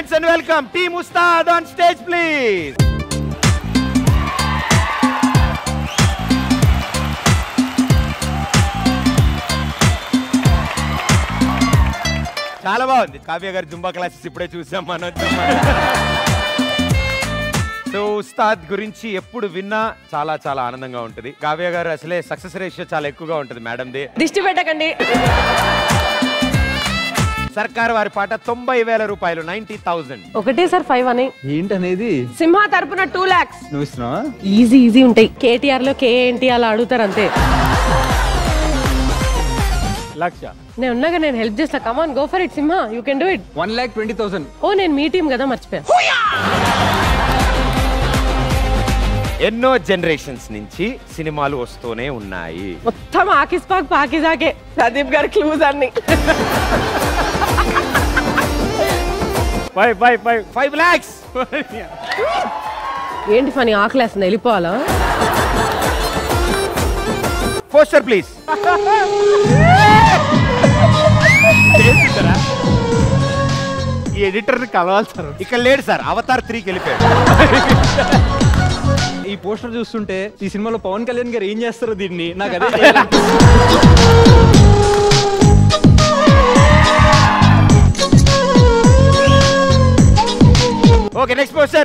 hands and welcome Team Ustad on stage, please. చాలా బాగుంది కావ్య గారి జుంబా క్లాసెస్ ఇప్పుడే చూసాం మనం సో ఉస్తాద్ గురించి ఎప్పుడు విన్నా చాలా చాలా ఆనందంగా ఉంటుంది కావ్య గారు అసలే సక్సెస్ రేషియో చాలా ఎక్కువగా ఉంటుంది మేడంది దిష్టి పెట్టకండి సర్కార్ వారి పాట తొంభై వేల రూపాయలు నైన్టీ థౌసండ్ ఒకటే సార్ ఫైవ్ అని ఏంటనేది సింహ తరపున టూ లాక్స్ నువ్వు ఇస్తున్నావా ఈజీ ఈజీ ఉంటాయి కేటీఆర్ లో కేఎన్టీ అలా అడుగుతారు అంతే లక్ష నేను ఉన్నాగా నేను హెల్ప్ చేస్తా come on go for it Simha you can do it one lakh twenty thousand ఓ నేను మీ టీం కదా మర్చిపోయా ఎన్నో జనరేషన్స్ నుంచి సినిమాలు వస్తూనే ఉన్నాయి మొత్తం ఆకిస్ పాక్ పాకిజాకే ప్రదీప్ గారి క్లూజ్ అన్ని five five five five lakhs ఏంటి ఫనీ ఆకలేస్తుంది వెళ్ళిపోవాలా పోస్టర్ ప్లీజ్ ఈ ఎడిటర్ కలవాలి సార్ ఇక్కడ లేడు సార్ అవతార్ త్రీకి వెళ్ళిపోయాడు ఈ పోస్టర్ చూస్తుంటే ఈ సినిమాలో పవన్ కళ్యాణ్ గారు ఏం చేస్తారో దీన్ని నాకు అదే ఓకే నెక్స్ట్ పోస్టర్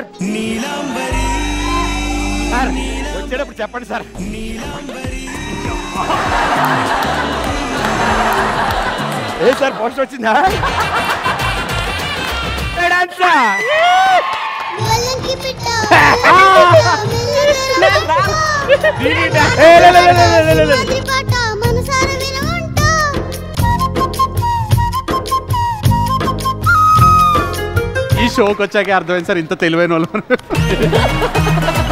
సార్ వచ్చేటప్పుడు చెప్పండి సార్ ఏ సార్ పోస్టర్ వచ్చిందా డాన్సా వాళ్ళకి పెట్ట ఏ, లే, లే, లే, లే, లే, లే, లే. అది పాట మనసార వినుంటా ఈ షోకి వచ్చాకే అర్థమైంది సార్ ఇంత తెలివైన వాళ్ళు